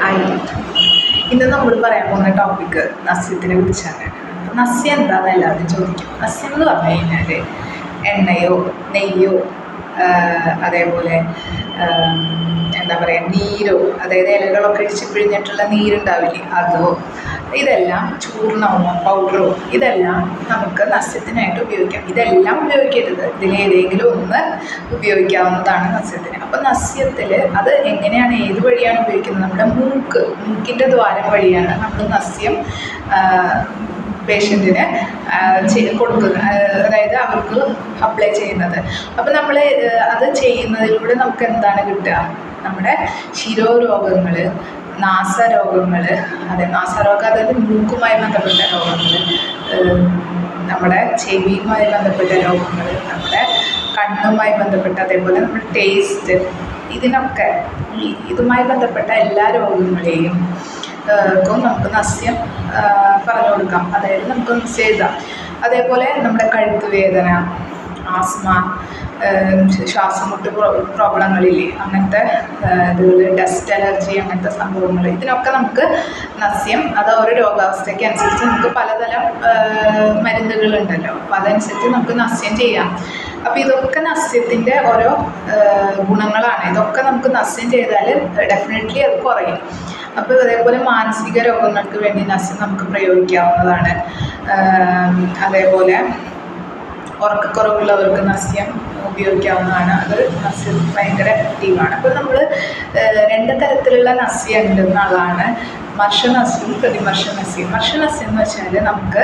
hi ഇന്ന് നമ്മൾ പറയാൻ പോകുന്ന ടോപ്പിക്ക് നസ്യത്തിനെ കുറിച്ചാണ് അപ്പോൾ നസ്യം എന്താണെന്ന് എല്ലാവരും ചോദിക്കും നസ്യം എന്ന് പറഞ്ഞു കഴിഞ്ഞാൽ എണ്ണയോ നെയ്യോ ആഹ് അതേപോലെ ആം, എന്താ പറയുക നീരോ അതായത് ഇലകളൊക്കെ ഇടിച്ച് പിഴിഞ്ഞിട്ടുള്ള നീരുണ്ടാവില്ലേ അതോ ഇതെല്ലാം ചൂർണമോ പൗഡറോ ഇതെല്ലാം നമുക്ക് നസ്യത്തിനായിട്ട് ഉപയോഗിക്കാം ഇതെല്ലാം ഉപയോഗിക്കരുത് ഇതിലേതെങ്കിലും ഒന്ന് ഉപയോഗിക്കാവുന്നതാണ് നസ്യത്തിന് അപ്പോൾ നസ്യത്തിൽ അത് എങ്ങനെയാണ് ഏത് വഴിയാണ് ഉപയോഗിക്കുന്നത് നമ്മുടെ മൂക്ക് മൂക്കിൻ്റെ ദ്വാരം വഴിയാണ് നമ്മൾ നസ്യം പേഷ്യൻറ്റിന് കൊടുക്കുന്നത് ആ, അതായത് അവർക്ക് അപ്ലൈ ചെയ്യുന്നത് അപ്പോൾ നമ്മൾ അത് ചെയ്യുന്നതിലൂടെ നമുക്ക് എന്താണ് കിട്ടുക നമ്മുടെ ശിരോരോഗങ്ങൾ നാസരോഗങ്ങൾ അതെ നാസരോഗം അതായത് മൂക്കുമായി ബന്ധപ്പെട്ട രോഗങ്ങൾ നമ്മുടെ ചെവിയുമായി ബന്ധപ്പെട്ട രോഗങ്ങൾ നമ്മുടെ കണ്ണുമായി ബന്ധപ്പെട്ട അതേപോലെ നമ്മുടെ ടേസ്റ്റ് ഇതിനൊക്കെ ഈ ഇതുമായി ബന്ധപ്പെട്ട എല്ലാ രോഗങ്ങളെയും ക്കും നമുക്ക് നസ്യം ആ, പറഞ്ഞു കൊടുക്കാം അതായത് നമുക്ക് നസ്യം എഴുതാം അതേപോലെ നമ്മുടെ കഴുത്ത് വേദന ആസ്മ ഏം, ശ്വാസമുട്ട് പ്രോ- പ്രോബ്ലങ്ങളില്ലേ അങ്ങനത്തെ ഇതുകൾ ഡസ്റ്റ് അലർജി അങ്ങനത്തെ സംഭവങ്ങൾ ഇതിനൊക്കെ നമുക്ക് നസ്യം അത് ഓരോ രോഗാവസ്ഥയ്ക്ക് അനുസരിച്ച് നമുക്ക് പലതരം ആ, മരുന്നുകളുണ്ടല്ലോ അപ്പോൾ അതനുസരിച്ച് നമുക്ക് നസ്യം ചെയ്യാം അപ്പോൾ ഇതൊക്കെ നസ്യത്തിൻ്റെ ഓരോ ആ, ഗുണങ്ങളാണ് ഇതൊക്കെ നമുക്ക് നസ്യം ചെയ്താൽ ഡെഫിനറ്റ്ലി അത് കുറയും അപ്പോൾ അതേപോലെ മാനസിക രോഗങ്ങൾക്ക് വേണ്ടി നസ്യം നമുക്ക് പ്രയോഗിക്കാവുന്നതാണ് ആം, അതേപോലെ ഉറക്കക്കുറവുള്ളവർക്ക് നസ്യം ഉപയോഗിക്കാവുന്നതാണ് അത് നസ്യം ഭയങ്കര എഫക്റ്റീവാണ് അപ്പോൾ നമ്മൾ രണ്ട് തരത്തിലുള്ള നസ്യം ഉണ്ടെന്നുള്ളതാണ് മർഷനസ്യം പ്രതിമർഷനസ്യം മർഷനസ്യം എന്ന് വെച്ചാൽ നമുക്ക്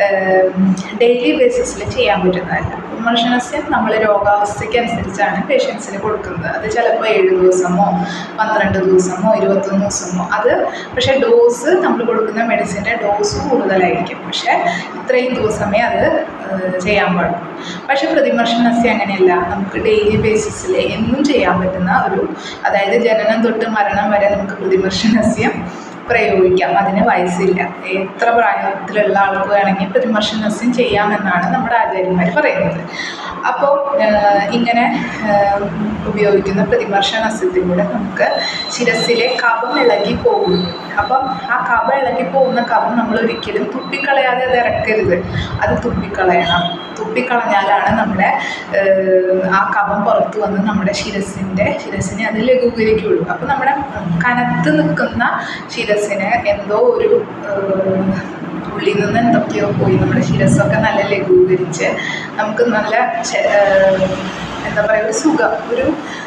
ഡെയിലി ബേസിസിൽ ചെയ്യാൻ പറ്റുന്നതല്ല മർഷനസ്യം നമ്മൾ രോഗാവസ്ഥയ്ക്ക് അനുസരിച്ചാണ് പേഷ്യൻസിന് കൊടുക്കുന്നത് അത് ചിലപ്പോൾ ഏഴ് ദിവസമോ പന്ത്രണ്ട് ദിവസമോ ഇരുപത്തൊന്ന് ദിവസമോ അത് പക്ഷേ ഡോസ് നമ്മൾ കൊടുക്കുന്ന മെഡിസിൻ്റെ ഡോസ് കൂടുതലായിരിക്കും പക്ഷേ ഇത്രയും ദിവസമേ അത് ഏഹ്, ചെയ്യാൻ പാടുള്ളൂ പക്ഷേ പ്രതിമർശനസ്യം അങ്ങനെയല്ല നമുക്ക് ഡെയിലി ബേസിസിൽ എന്നും ചെയ്യാൻ പറ്റുന്ന ഒരു അതായത് ജനനം തൊട്ട് മരണം വരെ നമുക്ക് പ്രതിമർശനസ്യം പ്രയോഗിക്കാം അതിന് വയസ്സില്ല എത്ര പ്രായത്തിലുള്ള ആൾക്ക് വേണമെങ്കിൽ പ്രതിമർശനസ്യം ചെയ്യാമെന്നാണ് നമ്മുടെ ആചാര്യന്മാർ പറയുന്നത് അപ്പോൾ ഇങ്ങനെ ഏഹ്, ഉപയോഗിക്കുന്ന പ്രതിമർശനസ്യത്തിലൂടെ നമുക്ക് ശിരസിലെ കഫം ഇളകി പോകും അപ്പം ആ കഫം ഇളകി പോകുന്ന കഫം നമ്മൾ ഒരിക്കലും തുപ്പിക്കളയാതെ അത് ഇറക്കരുത് അത് തുപ്പിക്കളയണം തുപ്പിക്കളഞ്ഞാലാണ് നമ്മുടെ ഏഹ്, ആ കഫം പുറത്ത് വന്ന് നമ്മുടെ ശിരസിൻ്റെ ശിരസിനെ അത് ലഘൂകരിക്കുള്ളൂ അപ്പോൾ നമ്മുടെ കനത്ത് നിൽക്കുന്ന ശിരസിന് എന്തോ ഒരു ഏഹ്, ഉള്ളിൽ നിന്ന് എന്തൊക്കെയോ പോയി നമ്മുടെ ശിരസ്സൊക്കെ നല്ല ലഘൂകരിച്ച് നമുക്ക് നല്ല ശ- ഏഹ്, എന്താ പറയുക ഒരു സുഖം ഒരു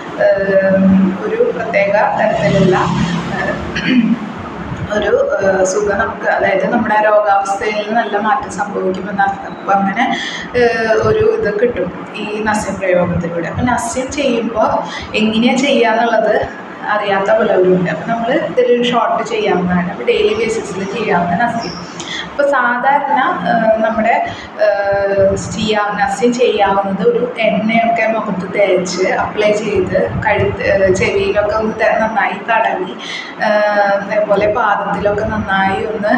ഏഹ്, ഒരു പ്രത്യേക തരത്തിലുള്ള ഏഹ്, ഒരു ഏഹ്, സുഖം നമുക്ക് അതായത് നമ്മുടെ ആ രോഗാവസ്ഥയിൽ നല്ല മാറ്റം സംഭവിക്കുമെന്ന് അർത്ഥം അപ്പം അങ്ങനെ ഏഹ്, ഒരു ഇത് കിട്ടും ഈ നസ്യം പ്രയോഗത്തിലൂടെ അപ്പം നസ്യം ചെയ്യുമ്പോൾ എങ്ങനെയാണ് ചെയ്യുക എന്നുള്ളത് അറിയാത്ത പലവരുണ്ട് അപ്പം നമ്മൾ ഇതൊരു ഷോർട്ട് ചെയ്യാവുന്നതാണ് അപ്പോൾ ഡെയിലി ബേസിസിൽ ചെയ്യാവുന്ന നസ്യം അപ്പോൾ സാധാരണ ഏഹ്, നമ്മുടെ ഏഹ്, ചെയ്യാവുന്ന നസ്യം ചെയ്യാവുന്നത് ഒരു എണ്ണയൊക്കെ മുഖത്ത് തേച്ച് അപ്ലൈ ചെയ്ത് കഴുത്ത് ഏഹ്, ചെവിയിലൊക്കെ ഒന്ന് ത- നന്നായി തടവി ഏഹ്, അതേപോലെ പാദത്തിലൊക്കെ നന്നായി ഒന്ന്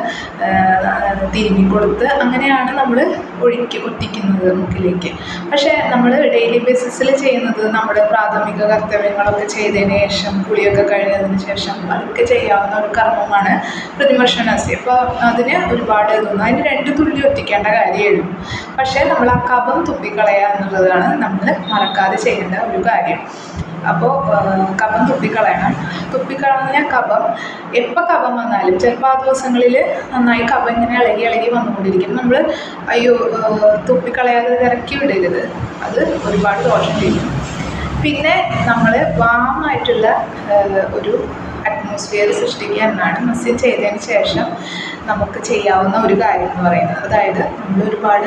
ഏഹ്, തിരുമ്മി കൊടുത്ത് അങ്ങനെയാണ് നമ്മൾ ഒഴുക്കി ഒറ്റിക്കുന്നത് മൂക്കിലേക്ക് പക്ഷേ നമ്മൾ ഡെയിലി ബേസിസിൽ ചെയ്യുന്നത് നമ്മുടെ പ്രാഥമിക കർത്തവ്യങ്ങളൊക്കെ ചെയ്തതിന് ശേഷം കുളിയൊക്കെ കഴിഞ്ഞതിന് ശേഷം പതുക്കെ ചെയ്യാവുന്ന ഒരു കർമ്മമാണ് പ്രതിമർശനസ്യം അപ്പോൾ അതിന് ഒരുപാട് ഇതൊന്നും അതിന് രണ്ട് തുള്ളി ഒറ്റിക്കേണ്ട കാര്യമേ ഉള്ളൂ പക്ഷേ നമ്മൾ ആ കഫം തുപ്പിക്കളയുക എന്നുള്ളതാണ് നമ്മൾ മറക്കാതെ ചെയ്യേണ്ട ഒരു കാര്യം അപ്പോൾ കഫം തുപ്പിക്കളയണം തുപ്പിക്കളഞ്ഞ കഫം എപ്പോൾ കഫം വന്നാലും ചിലപ്പോൾ ആ ദിവസങ്ങളിൽ നന്നായി കഫം ഇങ്ങനെ ഇളകി ഇളകി വന്നുകൊണ്ടിരിക്കും നമ്മൾ അയ്യോ ഏഹ്, തുപ്പിക്കളയാതെ ഇത് ഇറക്കി വിടരുത് അത് ഒരുപാട് ദോഷം ചെയ്യും പിന്നെ നമ്മൾ വാമായിട്ടുള്ള ഏഹ്, ഒരു അറ്റ്മോസ്ഫിയർ സൃഷ്ടിക്കുക എന്നാണ് മസ്യം ചെയ്തതിന് ശേഷം നമുക്ക് ചെയ്യാവുന്ന ഒരു കാര്യം എന്ന് പറയുന്നത് അതായത് നമ്മൾ ഒരുപാട്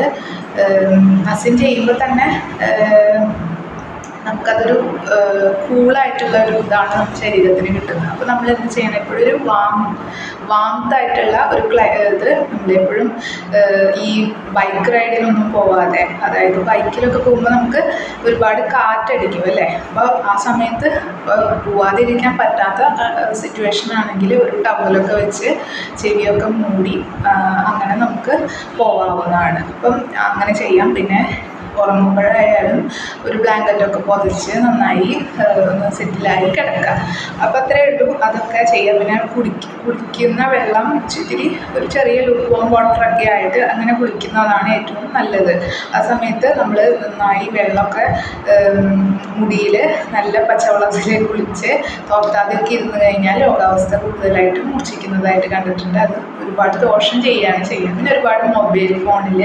മസ്യം ചെയ്യുമ്പോൾ തന്നെ ഏഹ്, നമുക്കതൊരു കൂളായിട്ടുള്ള ഒരു ഇതാണ് നമ്മുടെ ശരീരത്തിന് കിട്ടുന്നത് അപ്പോൾ നമ്മൾ എന്ത് ചെയ്യണം എപ്പോഴും ഒരു വാം വാംതായിട്ടുള്ള ഒരു ക്ലൈ ഇത് നമ്മളെപ്പോഴും ഏഹ്, ഈ ബൈക്ക് റൈഡിനൊന്നും പോവാതെ അതായത് ബൈക്കിലൊക്കെ പോകുമ്പോൾ നമുക്ക് ഒരുപാട് കാറ്റടിക്കും അല്ലേ അപ്പോൾ ആ സമയത്ത് ഇപ്പോൾ പോവാതിരിക്കാൻ പറ്റാത്ത സിറ്റുവേഷൻ ആണെങ്കിൽ ഒരു ടവലൊക്കെ വെച്ച് ചെവിയൊക്കെ മൂടി ആ, അങ്ങനെ നമുക്ക് പോവാവുന്നതാണ് അപ്പം അങ്ങനെ ചെയ്യാം പിന്നെ ഉറങ്ങുമ്പോഴായാലും ഒരു ബ്ലാങ്കറ്റൊക്കെ പൊതിച്ച് നന്നായി ഏഹ്, ഒന്ന് സെറ്റിലായി കിടക്കുക അപ്പോൾ അത്രയേ ഉള്ളൂ അതൊക്കെ ചെയ്യാം പിന്നെ കുടിക്ക കുടിക്കുന്ന വെള്ളം ഇച്ചിരി ഒരു ചെറിയ ലുക്കോം വാട്ടറൊക്കെ ആയിട്ട് അങ്ങനെ കുടിക്കുന്നതാണ് ഏറ്റവും നല്ലത് ആ സമയത്ത് നമ്മൾ നന്നായി വെള്ളമൊക്കെ മുടിയിൽ നല്ല പച്ചവെള്ളത്തിൽ കുളിച്ച് തോർത്താതെയൊക്കെ ഇരുന്ന് കഴിഞ്ഞാൽ രോഗാവസ്ഥ കൂടുതലായിട്ട് മൂർച്ഛിക്കുന്നതായിട്ട് കണ്ടിട്ടുണ്ട് അത് ഒരുപാട് ദോഷം ചെയ്യുകയാണ് ചെയ്യുന്നത് പിന്നെ ഒരുപാട് മൊബൈൽ ഫോണിൽ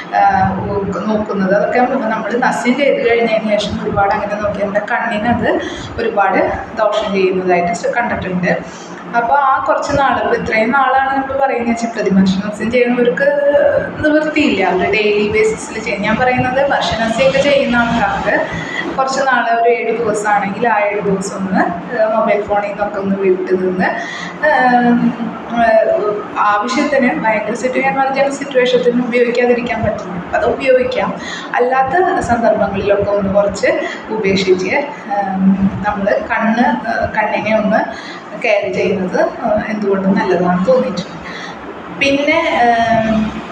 നോക്കുന്നത് അതൊക്കെ നമ്മൾ നസ്യം ചെയ്ത് കഴിഞ്ഞതിന് ശേഷം ഒരുപാട് അങ്ങനെ നോക്കി നമ്മുടെ കണ്ണിനത് ഒരുപാട് ദോഷം ചെയ്യുന്നതായിട്ട് കണ്ടിട്ടുണ്ട് അപ്പോൾ ആ കുറച്ച് നാൾ ഇപ്പോൾ ഇത്രയും നാളാണ് നമ്മൾ പറയുന്നത് വെച്ചാൽ പ്രതിമർശനസ്യം ചെയ്യുന്നവർക്ക് നിവൃത്തിയില്ല അവർ ഡെയിലി ബേസിസിൽ ചെയ്യും ഞാൻ പറയുന്നത് ഭക്ഷണസ്യമൊക്കെ ചെയ്യുന്ന ആൾക്കാർക്ക് കുറച്ച് നാൾ ഒരു ഏഴ് ദിവസമാണെങ്കിൽ ആ ഏഴ് ദിവസം ഒന്ന് മൊബൈൽ ഫോണിൽ നിന്നൊക്കെ ഒന്ന് വിട്ട് നിന്ന് ഏം, ഏഹ്, ആവശ്യത്തിന് ഭയങ്കര സിറ്റുവേഷൻ എമർജൻസി സിറ്റുവേഷത്തിന് ഉപയോഗിക്കാതിരിക്കാൻ പറ്റില്ല അത് ഉപയോഗിക്കാം അല്ലാത്ത സന്ദർഭങ്ങളിലൊക്കെ ഒന്ന് കുറച്ച് ഉപേക്ഷിച്ച് നമ്മൾ കണ്ണ് ഏഹ്, കണ്ണിനെ ഒന്ന് കെയർ ചെയ്യുന്നത് ഏഹ്, എന്തുകൊണ്ടും നല്ലതാണെന്ന് തോന്നിയിട്ടുണ്ട് പിന്നെ ഏം,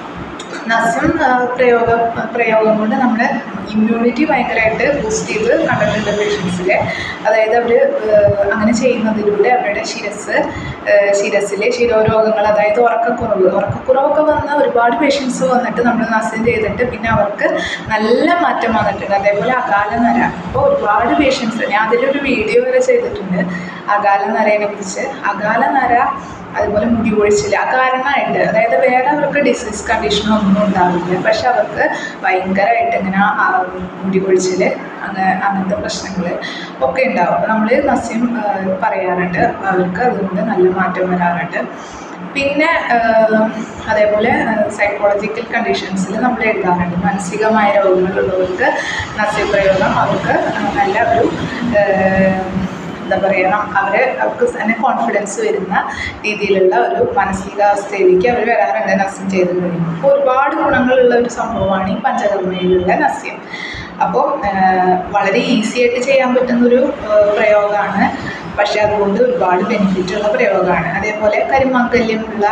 നസ്യം ആ, പ്രയോഗം പ്രയോഗം കൊണ്ട് നമ്മുടെ ഇമ്മ്യൂണിറ്റി ഭയങ്കരമായിട്ട് ബൂസ്റ്റ് ചെയ്ത് കണ്ടിട്ടുണ്ട് പേഷ്യൻസിൽ അതായത് അവർ അങ്ങനെ ചെയ്യുന്നതിലൂടെ അവരുടെ ശിരസ് ആ, ശിരസിലെ ശിരോരോഗങ്ങൾ അതായത് ഉറക്കക്കുറവ് ഉറക്കക്കുറവൊക്കെ വന്ന ഒരുപാട് പേഷ്യൻസ് വന്നിട്ട് നമ്മൾ നസ്യം ചെയ്തിട്ട് പിന്നെ അവർക്ക് നല്ല മാറ്റം വന്നിട്ടുണ്ട് അതേപോലെ അകാല നര അപ്പോൾ ഒരുപാട് പേഷ്യൻസ് ഞാൻ അതിലൊരു വീഡിയോ വരെ ചെയ്തിട്ടുണ്ട് അകാല നരയെ കുറിച്ച് അകാല നര അതുപോലെ മുടി കൊഴിച്ചിൽ അകാരണമായിട്ട് അതായത് വേറെ അവർക്ക് ഡിസീസ് കണ്ടീഷനോ ഒന്നും ഉണ്ടാവില്ല പക്ഷെ അവർക്ക് ഭയങ്കരമായിട്ട് ഇങ്ങനെ ആ മുടി കൊഴിച്ചിൽ അങ്ങനെ അങ്ങനത്തെ പ്രശ്നങ്ങൾ ഒക്കെ ഉണ്ടാവും അപ്പോൾ നമ്മൾ നസ്യം ആ, പറയാറുണ്ട് അവർക്ക് അതുകൊണ്ട് നല്ല മാറ്റം വരാറുണ്ട് പിന്നെ ആ, അതേപോലെ സൈക്കോളജിക്കൽ കണ്ടീഷൻസിൽ നമ്മൾ എഴുതാറുണ്ട് മാനസികമായ രോഗങ്ങളുള്ളവർക്ക് നസ്യപ്രയോഗം അവർക്ക് നല്ല ഒരു ആ, എന്താ പറയുക അവർ അവർക്ക് തന്നെ കോൺഫിഡൻസ് വരുന്ന രീതിയിലുള്ള ഒരു മാനസികാവസ്ഥയിലേക്ക് അവർ വരാറുണ്ട് നസ്യം ചെയ്ത് കഴിയുമ്പോൾ അപ്പോൾ ഒരുപാട് ഗുണങ്ങളുള്ള ഒരു സംഭവമാണ് ഈ പഞ്ചകർമ്മയിലുള്ള നസ്യം അപ്പോൾ വളരെ ഈസി ആയിട്ട് ചെയ്യാൻ പറ്റുന്നൊരു ആ, പ്രയോഗമാണ് പക്ഷേ അതുകൊണ്ട് ഒരുപാട് ബെനിഫിറ്റ് ഉള്ള പ്രയോഗമാണ് അതേപോലെ കരിമാങ്കല്യമുള്ള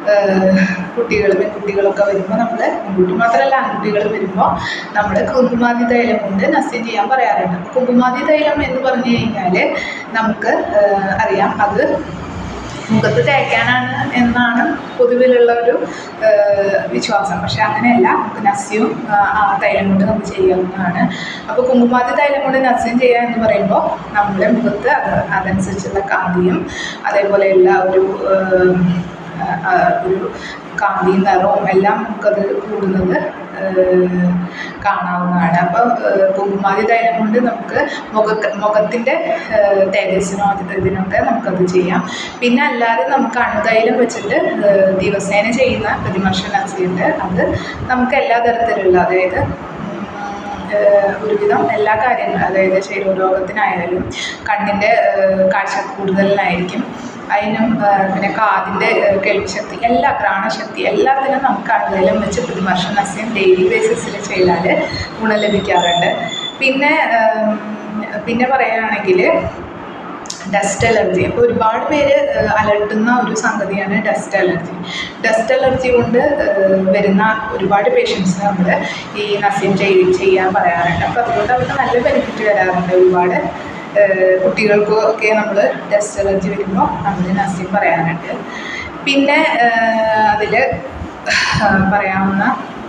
കുട്ടികൾ പെൺകുട്ടികളൊക്കെ വരുമ്പോൾ നമ്മൾ പെൺകുട്ടി മാത്രമല്ല ആൺകുട്ടികൾ വരുമ്പോൾ നമ്മൾ കുങ്കുമാതി തൈലം കൊണ്ട് നസ്യം ചെയ്യാൻ പറയാറുണ്ട് അപ്പോൾ കുങ്കുമാതി തൈലം എന്ന് പറഞ്ഞു കഴിഞ്ഞാൽ നമുക്ക് ആ, അറിയാം അത് മുഖത്ത് തേക്കാനാണ് എന്നാണ് പൊതുവിലുള്ള ഒരു ആ, വിശ്വാസം പക്ഷെ അങ്ങനെയല്ല നമുക്ക് നസ്യവും ആ, ആ തൈലം കൊണ്ട് നമുക്ക് ചെയ്യാവുന്നതാണ് അപ്പോൾ കുങ്കുമാതി തൈലം കൊണ്ട് നസ്യം ചെയ്യുക എന്ന് പറയുമ്പോൾ നമ്മുടെ മുഖത്ത് അത് അതനുസരിച്ചുള്ള കാന്തിയും അതേപോലെയുള്ള ഒരു ആ, ആ, ഒരു കാന്തിയും നിറവും എല്ലാം നമുക്കത് കൂടുന്നത് ഏഹ് കാണാവുന്നതാണ് അപ്പോൾ കുങ്കുമാതി തൈലം കൊണ്ട് നമുക്ക് മുഖ മുഖത്തിൻ്റെ ഏഹ് തേജസ്സിനോ അത് ഇതിനൊക്കെ നമുക്കത് ചെയ്യാം പിന്നെ അല്ലാതെ നമുക്ക് അണുതൈലം വെച്ചിട്ട് ഏഹ് ദിവസേന ചെയ്യുന്ന പ്രതിമർശ നസിയുണ്ട് അത് നമുക്ക് എല്ലാ തരത്തിലുള്ള അതായത് ഏഹ് ഒരുവിധം എല്ലാ കാര്യങ്ങളും അതായത് ശരീരരോഗത്തിനായാലും കണ്ണിൻ്റെ ഏഹ് കാഴ്ച കൂടുതലിനായിരിക്കും അതിനും ഏഹ് പിന്നെ കാതിൻ്റെ ഏഹ് കേൾവിശക്തി എല്ലാ ഘ്രാണശക്തി എല്ലാത്തിനും നമുക്ക് അണുതൈലം വെച്ച് പ്രതിമർശ നസ്യം ഡെയിലി ബേസിസിൽ ചെയ്താൽ ഗുണം ലഭിക്കാറുണ്ട് പിന്നെ ഏഹ് പിന്നെ പറയുകയാണെങ്കിൽ ഡസ്റ്റ് അലർജി ഇപ്പോൾ ഒരുപാട് പേര് ഏഹ്, അലട്ടുന്ന ഒരു സംഗതിയാണ് ഡസ്റ്റ് അലർജി ഡസ്റ്റ് അലർജി കൊണ്ട് ഏഹ്, വരുന്ന ഒരുപാട് പേഷ്യൻസ് നമ്മൾ ഈ നസ്യം ചെയ് ചെയ്യാൻ പറയാറുണ്ട് അപ്പോൾ അതുകൊണ്ട് അവർക്ക് നല്ല ബെനിഫിറ്റ് വരാറുണ്ട് ഒരുപാട് ഏഹ്, കുട്ടികൾക്കും ഒക്കെ നമ്മൾ ഡസ്റ്റ് അലർജി വരുമ്പോൾ നമ്മൾ നസ്യം പറയാറുണ്ട് പിന്നെ അതിൽ പറയാവുന്ന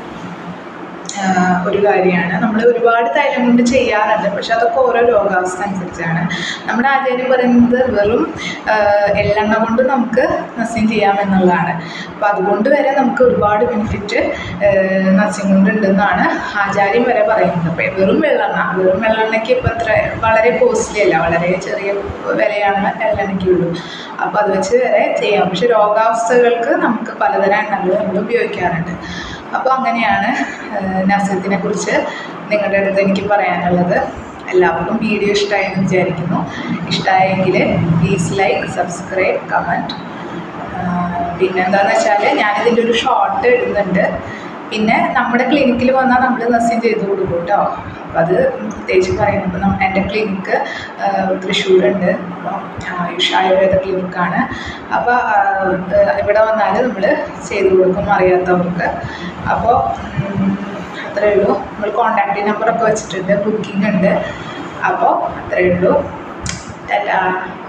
ആഹ് ഒരു കാര്യമാണ് നമ്മൾ ഒരുപാട് തൈലം കൊണ്ട് ചെയ്യാറുണ്ട് പക്ഷെ അതൊക്കെ ഓരോ രോഗാവസ്ഥ അനുസരിച്ചാണ് നമ്മുടെ ആചാര്യം പറയുന്നത് വെറും ആഹ് എള്ളെണ്ണ കൊണ്ട് നമുക്ക് നസ്യം ചെയ്യാമെന്നുള്ളതാണ് അപ്പോൾ അതുകൊണ്ട് വരെ നമുക്ക് ഒരുപാട് ബെനിഫിറ്റ് നസ്യം കൊണ്ട് ഉണ്ടെന്നാണ് ആചാര്യം വരെ പറയുന്നത് അപ്പോൾ വെറും വെള്ളെണ്ണ വെറും വെള്ളെണ്ണയ്ക്ക് ഇപ്പോൾ അത്ര വളരെ കോസ്റ്റ്ലി അല്ല വളരെ ചെറിയ വിലയാണ് എള്ളെണ്ണയ്ക്കുള്ളൂ അപ്പോൾ അത് വെച്ച് വരെ ചെയ്യാം പക്ഷെ രോഗാവസ്ഥകൾക്ക് നമുക്ക് പലതരം എണ്ണകൾ നമ്മൾ ഉപയോഗിക്കാറുണ്ട് അപ്പോൾ അങ്ങനെയാണ് നസ്യത്തിനെ കുറിച്ച് നിങ്ങളുടെ അടുത്ത് എനിക്ക് പറയാനുള്ളത് എല്ലാവർക്കും വീഡിയോ ഇഷ്ടമായെന്ന് വിചാരിക്കുന്നു ഇഷ്ടമായെങ്കിൽ പ്ലീസ് ലൈക്ക് സബ്സ്ക്രൈബ് കമൻറ്റ് പിന്നെന്താണെന്ന് വെച്ചാൽ ഞാനിതിൻ്റെ ഒരു ഷോർട്ട് ഇടുന്നുണ്ട് പിന്നെ നമ്മുടെ ക്ലിനിക്കിൽ വന്നാൽ നമ്മൾ നസ്യം ചെയ്ത് കൊടുക്കും കേട്ടോ അപ്പം അത് പ്രത്യേകിച്ച് പറയുന്നത് നമ്മ- എൻ്റെ ക്ലിനിക്ക് തൃശ്ശൂരുണ്ട് അപ്പോൾ ആയുഷ് ആയുർവേദ ക്ലിനിക്കാണ് അപ്പോൾ ഇവിടെ വന്നാൽ നമ്മൾ ചെയ്ത് കൊടുക്കും അറിയാത്തവർക്ക് അപ്പോൾ അത്രയേ ഉള്ളൂ നമ്മൾ കോൺടാക്റ്റ് നമ്പറൊക്കെ വെച്ചിട്ടുണ്ട് ബുക്കിംഗ് ഉണ്ട് അപ്പോൾ അത്രയേ ഉള്ളൂ ടാറ്റാ